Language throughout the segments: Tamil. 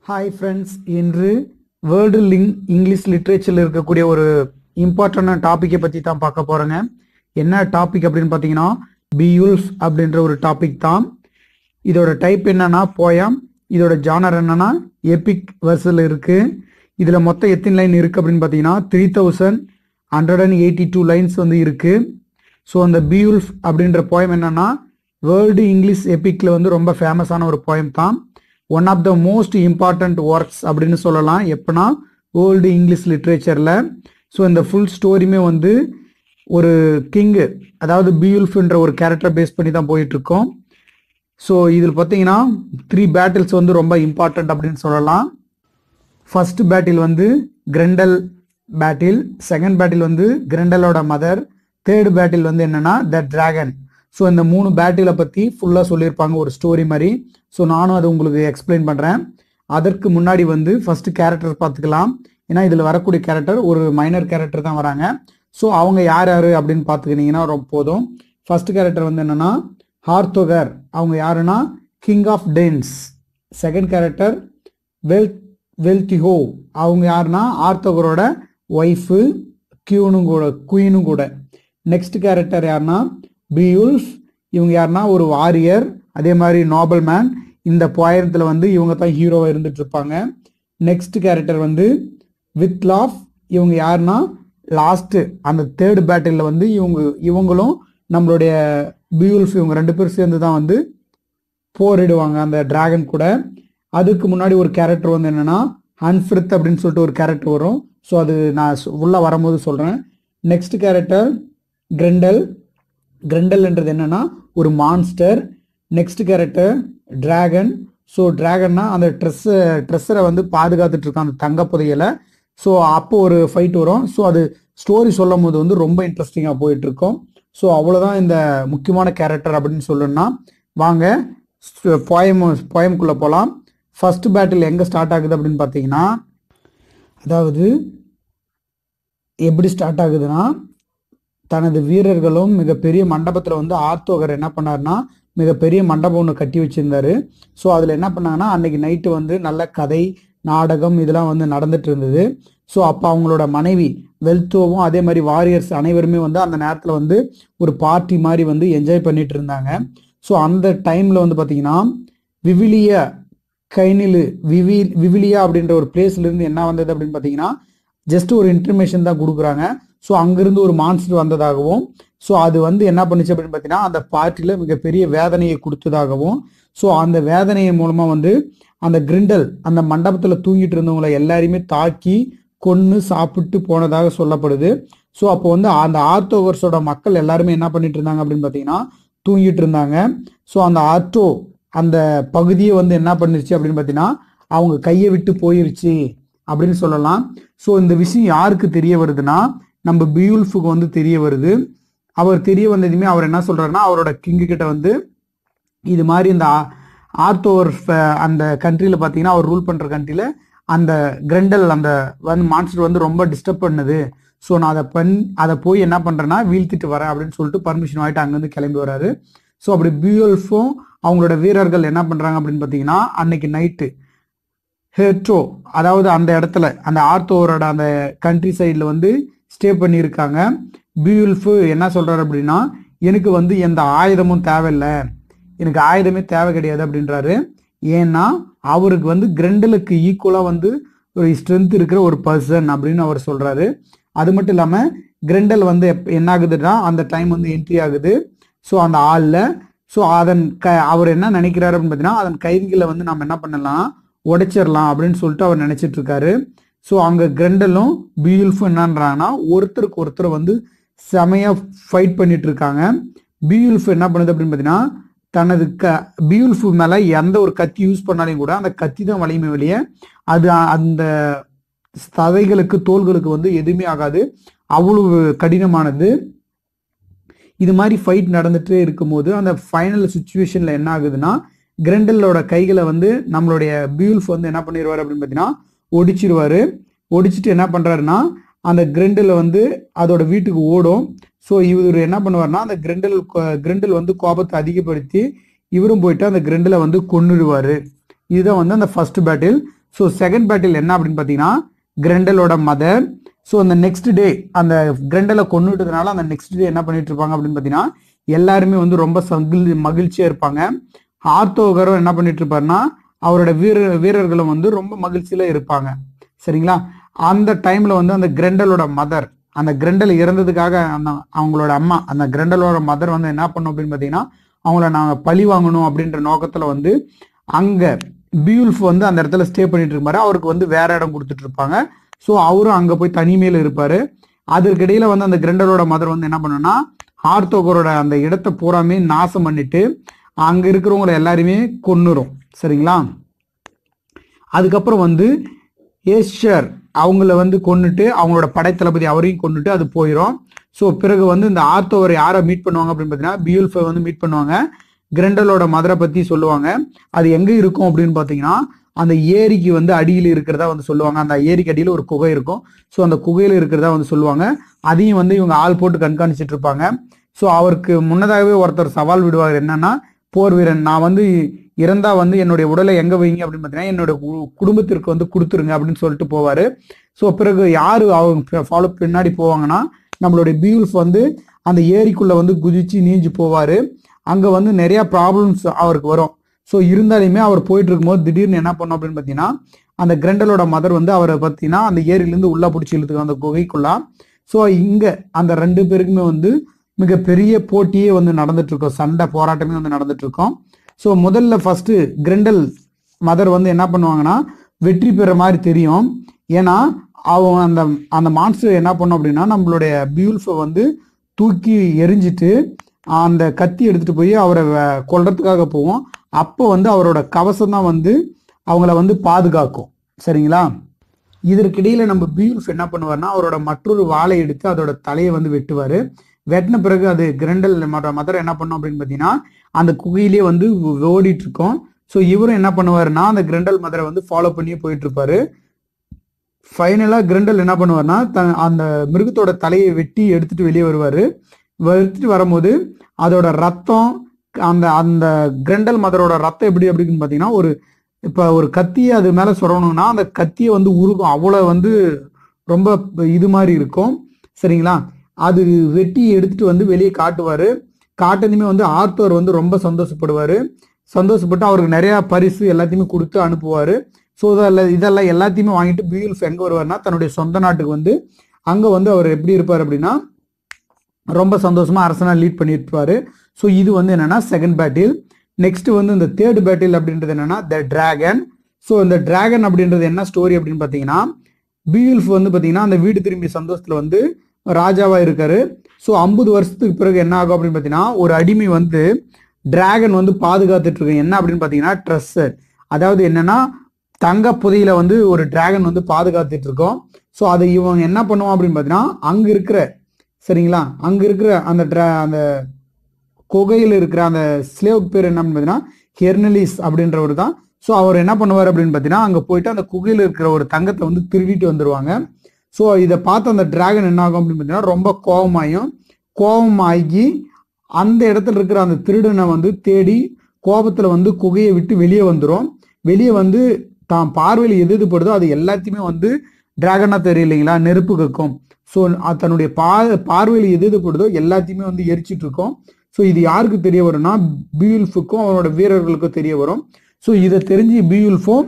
ஹாய் ஃப்ரெண்ட்ஸ் இன்று வேர்ல்டு லிங் இங்கிலீஷ் லிட்ரேச்சரில் இருக்கக்கூடிய ஒரு இம்பார்ட்டண்டான டாப்பிக்கை பற்றி தான் பார்க்க போகிறேங்க என்ன டாபிக் அப்படின்னு பார்த்தீங்கன்னா பியூல்ஃப் அப்படின்ற ஒரு டாபிக் தான் இதோட டைப் என்னன்னா போயம் இதோட ஜானர் என்னன்னா எபிக் வெர்ஸில் இருக்குது இதில் மொத்தம் எத்தனை லைன் இருக்குது அப்படின்னு பார்த்தீங்கன்னா three thousand hundred and eighty two lines வந்து இருக்குது ஸோ அந்த பியூல்ஃப் அப்படின்ற போயம் என்னன்னா வேர்ல்டு இங்கிலீஷ் எபிக்கில் வந்து ரொம்ப ஃபேமஸான ஒரு போயம் தான் one of the most important works அப்படின்னு சொல்லலாம் எப்படின்னா வேர்ல்டு இங்கிலீஷ் லிட்ரேச்சரில் ஸோ இந்த ஃபுல் ஸ்டோரியுமே வந்து ஒரு கிங்கு அதாவது பியூல்ஃப்ன்ற ஒரு கேரக்டரை பேஸ் பண்ணி தான் போயிட்டு இருக்கோம் ஸோ இதில் பார்த்தீங்கன்னா த்ரீ பேட்டில்ஸ் வந்து ரொம்ப இம்பார்ட்டண்ட் அப்படின்னு சொல்லலாம் ஃபர்ஸ்ட் பேட்டில் வந்து கிரெண்டல் பேட்டில் செகண்ட் பேட்டில் வந்து கிரெண்டலோட மதர் தேர்ட் பேட்டில் வந்து என்னன்னா த டிராகன் ஸோ இந்த மூணு பேட்டிலை பற்றி ஃபுல்லாக சொல்லியிருப்பாங்க ஒரு ஸ்டோரி மாதிரி ஸோ நானும் அதை உங்களுக்கு எக்ஸ்பிளைன் பண்ணுறேன் அதற்கு முன்னாடி வந்து ஃபர்ஸ்ட் கேரக்டர் பார்த்துக்கலாம் ஏன்னா இதில் வரக்கூடிய கேரக்டர் ஒரு மைனர் கேரக்டர் தான் வராங்க ஸோ அவங்க யார் யார் அப்படின்னு பார்த்துக்கிட்டிங்கன்னா ரொம்ப போதும் ஃபர்ஸ்ட் கேரக்டர் வந்து என்னன்னா ஹார்த்தோகர் அவங்க யாருன்னா king of Danes second character வெல்த் வெல்திஹோ அவங்க யாருன்னா ஆர்த்தோகரோட ஒய்ஃபு கியூனும் கூட குயினும் கூட நெக்ஸ்ட் கேரக்டர் யாருன்னா பியூல்ஃப் இவங்க யாருன்னா ஒரு வாரியர் அதே மாதிரி நோபல் மேன் இந்த போயத்தில் வந்து இவங்க தான் ஹீரோவாக இருந்துட்டு இருப்பாங்க நெக்ஸ்ட் கேரக்டர் வந்து வித் லாஃப் இவங்க யாருன்னா லாஸ்ட்டு அந்த தேர்ட் பேட்டிலில் வந்து இவங்க இவங்களும் நம்மளுடைய பியூல்ஃப் இவங்க ரெண்டு பேரும் சேர்ந்து தான் வந்து போரிடுவாங்க அந்த டிராகன் கூட அதுக்கு முன்னாடி ஒரு கேரக்டர் வந்து என்னன்னா ஹன்ஃபிரித் அப்படின்னு சொல்லிட்டு ஒரு கேரக்டர் வரும் ஸோ அது நான் சொ- உள்ள வரும்போது சொல்கிறேன் நெக்ஸ்ட் கேரக்டர் கிரெண்டல் கிரெண்டல்ன்றது என்னன்னா ஒரு monster next character dragon so டிராகன்னா அந்த ட்ரெஸ்ஸை ட்ரெஸ்ஸரை வந்து பாதுகாத்துட்டு இருக்கான் அந்த தங்க புதையலை ஸோ அப்போ ஒரு ஃபைட் வரும் ஸோ அது ஸ்டோரி சொல்லும் போது வந்து ரொம்ப இன்ட்ரெஸ்டிங்காக போயிட்டு இருக்கும் ஸோ அவ்வளோதான் இந்த முக்கியமான கேரக்டர் அப்படின்னு சொல்லணும்னா வாங்க போயம் போயம்குள்ளே போகலாம் ஃபர்ஸ்ட் பேட்டில் எங்கே ஸ்டார்ட் ஆகுது அப்படின்னு பார்த்தீங்கன்னா அதாவது எப்படி ஸ்டார்ட் ஆகுதுன்னா தனது வீரர்களும் மிகப்பெரிய மண்டபத்தில் வந்து ஆர்த்தோகர் என்ன பண்ணாருன்னா மிகப்பெரிய மண்டபம் ஒன்று கட்டி வச்சிருந்தாரு ஸோ அதில் என்ன பண்ணாங்கன்னா அன்னைக்கு நைட்டு வந்து நல்ல கதை நாடகம் இதெல்லாம் வந்து நடந்துட்டு இருந்தது ஸோ அப்போ அவங்களோட மனைவி வெல்த்தோவும் அதே மாதிரி வாரியர்ஸ் அனைவருமே வந்து அந்த நேரத்தில் வந்து ஒரு பார்ட்டி மாதிரி வந்து என்ஜாய் பண்ணிட்டு இருந்தாங்க ஸோ அந்த டைமில் வந்து பார்த்தீங்கன்னா விவிலிய கைனிலு விவி விவிலியா அப்படின்ற ஒரு பிளேஸ்ல இருந்து என்ன வந்தது அப்படின்னு பார்த்தீங்கன்னா ஜஸ்ட் ஒரு இன்ஃபர்மேஷன் தான் கொடுக்குறாங்க ஸோ அங்கிருந்து ஒரு மான்ஸ்டர் வந்ததாகவும் ஸோ அது வந்து என்ன பண்ணுச்சு அப்படின்னு பார்த்தீங்கன்னா அந்த பார்ட்டியில் மிகப்பெரிய வேதனையை கொடுத்ததாகவும் ஸோ அந்த வேதனையின் மூலமாக வந்து அந்த கிரிண்டல் அந்த மண்டபத்தில் தூங்கிட்டு இருந்தவங்களை எல்லாரையுமே தாக்கி கொன்று சாப்பிட்டு போனதாக சொல்லப்படுது ஸோ அப்போ வந்து அந்த ஆர்த்தோவர்ஸோட மக்கள் எல்லாருமே என்ன பண்ணிட்டு இருந்தாங்க அப்படின்னு பார்த்தீங்கன்னா தூங்கிட்டு இருந்தாங்க ஸோ அந்த ஆர்டோ அந்த பகுதியை வந்து என்ன பண்ணிருச்சு அப்படின்னு பார்த்தீங்கன்னா அவங்க கையை விட்டு போயிருச்சு அப்படின்னு சொல்லலாம் ஸோ இந்த விஷயம் யாருக்கு தெரிய வருதுன்னா நம்ம பியூல்ஃபுக்கு வந்து தெரிய வருது அவர் தெரிய வந்ததுமே அவர் என்ன சொல்றாருன்னா அவரோட கிங்கு கிட்ட வந்து இது மாதிரி இந்த ஆ- ஆர்த்தோர் ஃப- அந்த கண்ட்ரியில் பார்த்தீங்கன்னா அவர் ரூல் பண்ணுற கண்ட்ரியில் அந்த கிரெண்டல் அந்த வந்து மான்ஸ்டர் வந்து ரொம்ப டிஸ்டர்ப் பண்ணுது ஸோ நான் அதை பண் அதை போய் என்ன பண்ணுறேன்னா வீழ்த்திட்டு வரேன் அப்படின்னு சொல்லிட்டு பர்மிஷன் வாங்கிட்டு அங்கேருந்து கிளம்பி வராரு ஸோ அப்படி பியூல்ஃபும் அவங்களோட வீரர்கள் என்ன பண்ணுறாங்க அப்படின்னு பார்த்தீங்கன்னா அன்னைக்கு நைட்டு ஹெட்ரோ அதாவது அந்த இடத்துல அந்த ஆர்த்தோரோட அந்த கண்ட்ரி சைடில் வந்து ஸ்டே பண்ணியிருக்காங்க பியூல்ஃபு என்ன சொல்றாரு அப்படின்னா எனக்கு வந்து எந்த ஆயுதமும் தேவையில்லை எனக்கு ஆயுதமே தேவை கிடையாது அப்படின்றாரு ஏன்னா அவருக்கு வந்து கிரெண்டலுக்கு ஈக்குவலாக வந்து ஒரு ஸ்ட்ரென்த் இருக்கிற ஒரு பர்சன் அப்படின்னு அவர் சொல்றாரு அது மட்டும் இல்லாமல் கிரெண்டல் வந்து எப்ப என்ன ஆகுதுன்னா அந்த டைம் வந்து என்ட்ரி ஆகுது ஸோ அந்த ஆளில் ஸோ அதன் க அவர் என்ன நினைக்கிறாரு அப்படின்னு பார்த்தீங்கன்னா அதன் கைதிகளை வந்து நம்ம என்ன பண்ணலாம் உடைச்சிடலாம் அப்படின்னு சொல்லிட்டு அவர் நினைச்சிட்டு இருக்காரு ஸோ அங்கே கிரெண்டலும் பியூல்ஃபும் என்னன்றாங்கன்னா ஒருத்தருக்கு ஒருத்தர் வந்து செமையா ஃபைட் பண்ணிட்டு இருக்காங்க பியூல்ஃப் என்ன பண்ணுது அப்படின்னு பார்த்தீங்கன்னா தனது க பியூல்ஃபு மேலே எந்த ஒரு கத்தி யூஸ் பண்ணாலையும் கூட அந்த கத்தி தான் வலிமை வெளியே அது அந்த சதைகளுக்கு தோள்களுக்கு வந்து எதுவுமே ஆகாது அவ்வளவு கடினமானது இது மாதிரி ஃபைட் நடந்துட்டு இருக்கும்போது அந்த ஃபைனல் சுச்சுவேஷன்ல என்ன ஆகுதுன்னா கிரெண்டலோட கைகளை வந்து நம்மளுடைய பியூல்ஃப் வந்து என்ன பண்ணிடுவாரு அப்படின்னு பார்த்தீங்கன்னா ஒடிச்சிருவாரு ஒடிச்சிட்டு என்ன பண்றாருன்னா அந்த கிரெண்டில் வந்து அதோட வீட்டுக்கு ஓடும் ஸோ இவர் என்ன பண்ணுவார்னா அந்த கிரெண்டல் கிரெண்டல் வந்து கோபத்தை அதிகப்படுத்தி இவரும் போயிட்டு அந்த கிரெண்டில் வந்து கொன்னுடுவாரு இதுதான் வந்து அந்த first battle so second battle என்ன அப்படின்னு பார்த்தீங்கன்னா கிரெண்டலோட மதர் ஸோ அந்த நெக்ஸ்ட் டே அந்த கிரெண்டலை கொண்டுட்டதுனால அந்த நெக்ஸ்ட் டே என்ன பண்ணிட்டு இருப்பாங்க அப்படின்னு பார்த்தீங்கன்னா எல்லாருமே வந்து ரொம்ப சகில் மகிழ்ச்சியா இருப்பாங்க ஆர்த்தோகரும் என்ன பண்ணிட்டு இருப்பாருன்னா அவரோட வீர வீரர்களும் வந்து ரொம்ப மகிழ்ச்சியில இருப்பாங்க சரிங்களா அந்த டைம்ல வந்து அந்த கிரெண்டலோட மதர் அந்த கிரெண்டல் இறந்ததுக்காக அந்த அவங்களோட அம்மா அந்த கிரெண்டலோட மதர் வந்து என்ன பண்ணும் அப்படின்னு பார்த்தீங்கன்னா அவங்கள நாங்கள் பழி வாங்கணும் அப்படின்ற நோக்கத்துல வந்து அங்க பியூல்ஃப் வந்து அந்த இடத்துல ஸ்டே பண்ணிட்டு இருப்பாரு அவருக்கு வந்து வேற இடம் கொடுத்துட்டு இருப்பாங்க ஸோ அவரும் அங்க போய் தனிமையில இருப்பாரு அதற்கிடையில வந்து அந்த கிரெண்டலோட மதர் வந்து என்ன பண்ணுன்னா ஆர்த்தோகரோட அந்த இடத்தை பூராமே நாசம் பண்ணிட்டு அங்க இருக்கிறவங்கள எல்லாருமே கொன்னுரும் சரிங்களா அதுக்கப்புறம் வந்து ஏஷர் அவங்கள வந்து கொன்னுட்டு அவங்களோட படைத்தளபதி அவரையும் கொன்னுட்டு அது போயிடும் ஸோ பிறகு வந்து இந்த ஆர்த்தோவர் யாரை மீட் பண்ணுவாங்க அப்படின்னு பார்த்தீங்கன்னா பியூல்ஃபை வந்து மீட் பண்ணுவாங்க கிரெண்டலோட மதரை பத்தி சொல்லுவாங்க அது எங்க இருக்கும் அப்படின்னு பார்த்தீங்கன்னா அந்த ஏரிக்கு வந்து அடியில் இருக்கிறதா வந்து சொல்லுவாங்க அந்த ஏரிக்கு அடியில் ஒரு குகை இருக்கும் ஸோ அந்த குகையில் இருக்கிறதா வந்து சொல்லுவாங்க அதையும் வந்து இவங்க ஆள் போட்டு கண்காணிச்சிட்டு இருப்பாங்க ஸோ அவருக்கு முன்னதாகவே ஒருத்தர் சவால் விடுவார் என்னன்னா போர் வீரன் நான் வந்து இறந்தா வந்து என்னுடைய உடலை எங்க வைங்க அப்படின்னு பார்த்தீங்கன்னா என்னோட கு- குடும்பத்திற்கு வந்து கொடுத்துருங்க அப்படின்னு சொல்லிட்டு போவாரு ஸோ பிறகு யாரு அவங்க ஃபாலோ பின்னாடி போவாங்கன்னா நம்மளுடைய பியூல்ஃப் வந்து அந்த ஏரிக்குள்ள வந்து குதிச்சு நீஞ்சு போவாரு அங்க வந்து நிறைய ப்ராப்ளம்ஸ் அவருக்கு வரும் ஸோ இருந்தாலுமே அவர் போயிட்டு இருக்கும்போது திடீர்னு என்ன பண்ணோம் அப்படின்னு பார்த்தீங்கன்னா அந்த கிரெண்டலோட மதர் வந்து அவரை பார்த்தீங்கன்னா அந்த ஏரியிலேருந்து உள்ள பிடிச்சி இழுத்துக்கு அந்த குகைக்குள்ள ஸோ இங்க அந்த ரெண்டு பேருக்குமே வந்து மிகப்பெரிய போட்டியே வந்து நடந்துட்டு இருக்கும் சண்டை போராட்டமே வந்து நடந்துட்டு இருக்கும் ஸோ முதல்ல ஃபர்ஸ்ட் கிரெண்டல் மதர் வந்து என்ன பண்ணுவாங்கன்னா வெற்றி பெற மாதிரி தெரியும் ஏன்னா அவங்க அந்த அந்த மான்ஸ்டர் என்ன பண்ணும் அப்படின்னா நம்மளுடைய பியூல்ஃபை வந்து தூக்கி எரிஞ்சிட்டு அந்த கத்தி எடுத்துட்டு போய் அவரை வ- கொல்றதுக்காக போவோம் அப்போ வந்து அவரோட கவசம் தான் வந்து அவங்கள வந்து பாதுகாக்கும் சரிங்களா இதற்கிடையில நம்ம பியூல்ஃப் என்ன பண்ணுவார்னா அவரோட மற்றொரு வாளை எடுத்து அதோட தலையை வந்து வெட்டுவாரு வெட்டின பிறகு அது கிரண்டல் மதர் என்ன பண்ணும் அப்படின்னு பார்த்தீங்கன்னா அந்த குகையிலேயே வந்து ஓடிட்டு இருக்கோம் ஸோ இவரும் என்ன பண்ணுவாருன்னா அந்த கிரண்டல் மதரை வந்து ஃபாலோ பண்ணியே போயிட்டு இருப்பாரு ஃபைனலாக கிரண்டல் என்ன பண்ணுவார்னா த அந்த மிருகத்தோட தலையை வெட்டி எடுத்துட்டு வெளியே வருவார் எடுத்துட்டு வரும்போது அதோட ரத்தம் அந்த அந்த கிரண்டல் மதரோட ரத்தம் எப்படி அப்படின்னு பார்த்தீங்கன்னா ஒரு இப்போ ஒரு கத்தியை அது மேலே சொரணும்னா அந்த கத்தியை வந்து உருகும் அவ்வளோ வந்து ரொம்ப இது மாதிரி இருக்கும் சரிங்களா அது வெட்டி எடுத்துட்டு வந்து வெளியே காட்டுவார் காட்டதுமே வந்து ஆர்த்தவர் வந்து ரொம்ப சந்தோஷப்படுவார் சந்தோஷப்பட்டு அவருக்கு நிறைய பரிசு எல்லாத்தையுமே கொடுத்து அனுப்புவார் ஸோ இதெல்லாம் இதெல்லாம் எல்லாத்தையுமே வாங்கிட்டு பியூல்ஃப் எங்கே வருவார்னா தன்னுடைய சொந்த நாட்டுக்கு வந்து அங்கே வந்து அவர் எப்படி இருப்பார் அப்படின்னா ரொம்ப சந்தோஷமா அரசனா லீட் பண்ணியிருப்பாரு ஸோ இது வந்து என்னன்னா செகண்ட் பேட்டில் நெக்ஸ்ட் வந்து இந்த தேர்ட் பேட்டில் அப்படின்றது என்னன்னா த டிராகன் ஸோ இந்த டிராகன் அப்படின்றது என்ன ஸ்டோரி அப்படின்னு பார்த்தீங்கன்னா பியூல்ஃப் வந்து பார்த்தீங்கன்னா அந்த வீடு திரும்பி சந்தோஷத்துல வந்து ராஜாவா இருக்காரு ஸோ ஐம்பது வருஷத்துக்கு பிறகு என்ன ஆகும் அப்படின்னு பார்த்தீங்கன்னா ஒரு அடிமை வந்து டிராகன் வந்து பாதுகாத்துட்டு இருக்கு என்ன அப்படின்னு பார்த்தீங்கன்னா ட்ரெஸ் அதாவது என்னன்னா தங்க புதையில வந்து ஒரு டிராகன் வந்து பாதுகாத்துட்டு இருக்கோம் ஸோ அதை இவங்க என்ன பண்ணுவோம் அப்படின்னு பார்த்தீங்கன்னா அங்க இருக்கிற சரிங்களா அங்க இருக்கிற அந்த dra- அந்த குகையில் இருக்கிற அந்த ஸ்லேவ் பேர் என்ன பார்த்தீங்கன்னா ஹெர்னலிஸ் அப்படின்றவர் தான் ஸோ அவர் என்ன பண்ணுவார் அப்படின்னு பார்த்தீங்கன்னா அங்கே போயிட்டு அந்த குகையில் இருக்கிற ஒரு தங்கத்தை வந்து திருடிட்டு வந்துருவாங்க ஸோ இதை பார்த்து அந்த டிராகன் என்ன ஆகும் அப்படின்னு பார்த்தீங்கன்னா ரொம்ப கோபமாயும் கோபமாகி அந்த இடத்துல இருக்கிற அந்த திருடனை வந்து தேடி கோபத்தில் வந்து குகையை விட்டு வெளியே வந்துடும் வெளியே வந்து தான் பார்வையில் எது எது படுதோ அது எல்லாத்தையுமே வந்து டிராகனா தெரியலைங்களா நெருப்பு கக்கும் ஸோ தன்னுடைய பா பார்வையில் எது எது படுதோ எல்லாத்தையுமே வந்து எரிச்சிட்டு இருக்கோம் ஸோ இது யாருக்கு தெரிய வரும்னா பியூல்ஃபுக்கும் அவனோட வீரர்களுக்கும் தெரிய வரும் ஸோ இதை தெரிஞ்சு பியூல்ஃபும்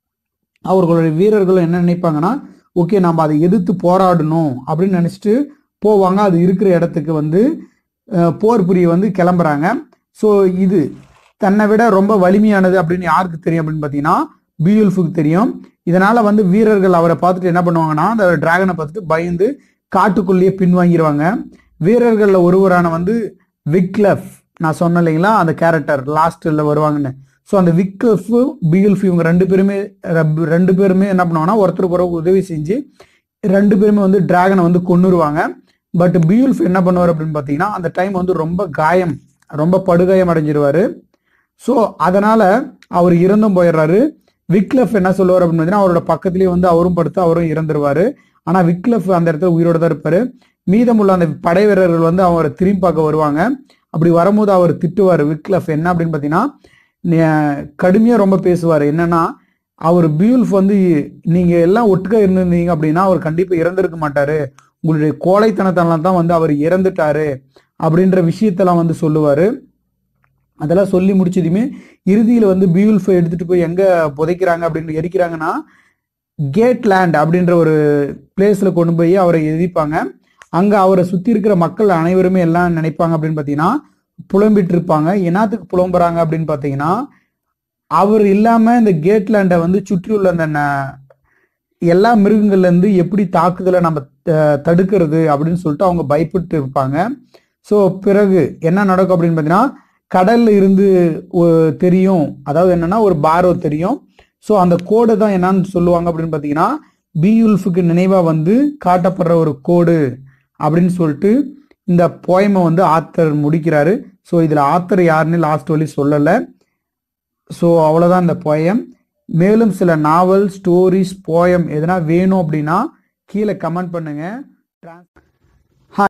அவர்களுடைய வீரர்களும் என்ன நினைப்பாங்கன்னா ஓகே நம்ம அதை எதிர்த்து போராடணும் அப்படின்னு நினச்சிட்டு போவாங்க அது இருக்கிற இடத்துக்கு வந்து அஹ், போர் புரிய வந்து கிளம்புறாங்க ஸோ இது தன்னை விட ரொம்ப வலிமையானது அப்படின்னு யாருக்கு தெரியும் அப்படின்னு பார்த்தீங்கன்னா பியூல்ஃபுக்கு தெரியும் இதனால வந்து வீரர்கள் அவரை பார்த்துட்டு என்ன பண்ணுவாங்கன்னா அந்த டிராகனை பார்த்துட்டு பயந்து காட்டுக்குள்ளேயே பின்வாங்கிடுவாங்க வீரர்களில் ஒருவரான வந்து விக்லஃப் நான் சொன்னேன் இல்லைங்களா அந்த கேரக்டர் லாஸ்ட்டில் வருவாங்கன்னு ஸோ அந்த விக்லஃப் பியூல்ஃப் இவங்க ரெண்டு பேருமே ரப்- ரெண்டு பேருமே என்ன பண்ணுவாங்கன்னா ஒருத்தருக்கு ஒரு உதவி செஞ்சு ரெண்டு பேருமே வந்து டிராகனை வந்து கொன்னுருவாங்க பட் பியூல்ஃப் என்ன பண்ணுவார் அப்படின்னு பார்த்தீங்கன்னா அந்த டைம் வந்து ரொம்ப காயம் ரொம்ப படுகாயம் அடைஞ்சிருவாரு ஸோ அதனால அவர் இறந்தும் போயிடுறாரு விக்லஃப் என்ன சொல்லுவார் அப்படின்னு பார்த்தீங்கன்னா அவரோட பக்கத்துலேயே வந்து அவரும் படுத்து அவரும் இறந்துருவாரு ஆனால் விக்லஃப் அந்த இடத்துல உயிரோட தான் இருப்பாரு மீதமுள்ள அந்த படை வீரர்கள் வந்து அவரை திரும்பி பார்க்க வருவாங்க அப்படி வரும்போது அவர் திட்டுவார் விக்லஃப் என்ன அப்படின்னு பார்த்தீங்கன்னா கடுமையாக ரொம்ப பேசுவார் என்னன்னா அவர் பியூல்ஃப் வந்து நீங்க எல்லாம் ஒட்டுக்கா இருந்திருந்தீங்க அப்படின்னா அவர் கண்டிப்பா இறந்திருக்க மாட்டாரு உங்களுடைய கோழைத்தனத்தால தான் வந்து அவர் இறந்துட்டாரு அப்படின்ற விஷயத்தெல்லாம் வந்து சொல்லுவாரு அதெல்லாம் சொல்லி முடிச்சதுமே இறுதியில் வந்து பியூல்ஃபை எடுத்துட்டு போய் எங்க புதைக்கிறாங்க அப்படின்னு எரிக்கிறாங்கன்னா கேட் லேண்ட் அப்படின்ற ஒரு பிளேஸ்ல கொண்டு போய் அவரை எரிப்பாங்க அங்க அவரை சுத்தி இருக்கிற மக்கள் அனைவருமே எல்லாம் நினைப்பாங்க அப்படின்னு பாத்தீங்கன்னா புலம்பிட்டு இருப்பாங்க என்னத்துக்கு புலம்புறாங்க அப்படின்னு பாத்தீங்கன்னா அவர் இல்லாம இந்த கேட் லேண்டை வந்து சுற்றியுள்ள அந்த ந- எல்லா மிருகங்கள்ல இருந்து எப்படி தாக்குதலை நம்ம த- தடுக்கிறது அப்படின்னு சொல்லிட்டு அவங்க பயப்பட்டு இருப்பாங்க ஸோ பிறகு என்ன நடக்கும் அப்படின்னு பார்த்தீங்கன்னா கடல்ல இருந்து ஒ- தெரியும் அதாவது என்னன்னா ஒரு பாரோ தெரியும் ஸோ அந்த கோடை தான் என்னன்னு சொல்லுவாங்க அப்படின்னு பார்த்தீங்கன்னா பியுல்ஃபுக்கு நினைவா வந்து காட்டப்படுற ஒரு கோடு அப்படின்னு சொல்லிட்டு இந்த போயமை வந்து ஆத்தர் முடிக்கிறாரு ஸோ இதுல ஆத்தர் யாருன்னு லாஸ்ட் வழி சொல்லலை ஸோ அவ்வளோதான் இந்த போயம் மேலும் சில நாவல் ஸ்டோரிஸ் போயம் எதனா வேணும் அப்படின்னா கீழே கமெண்ட் பண்ணுங்க Trans-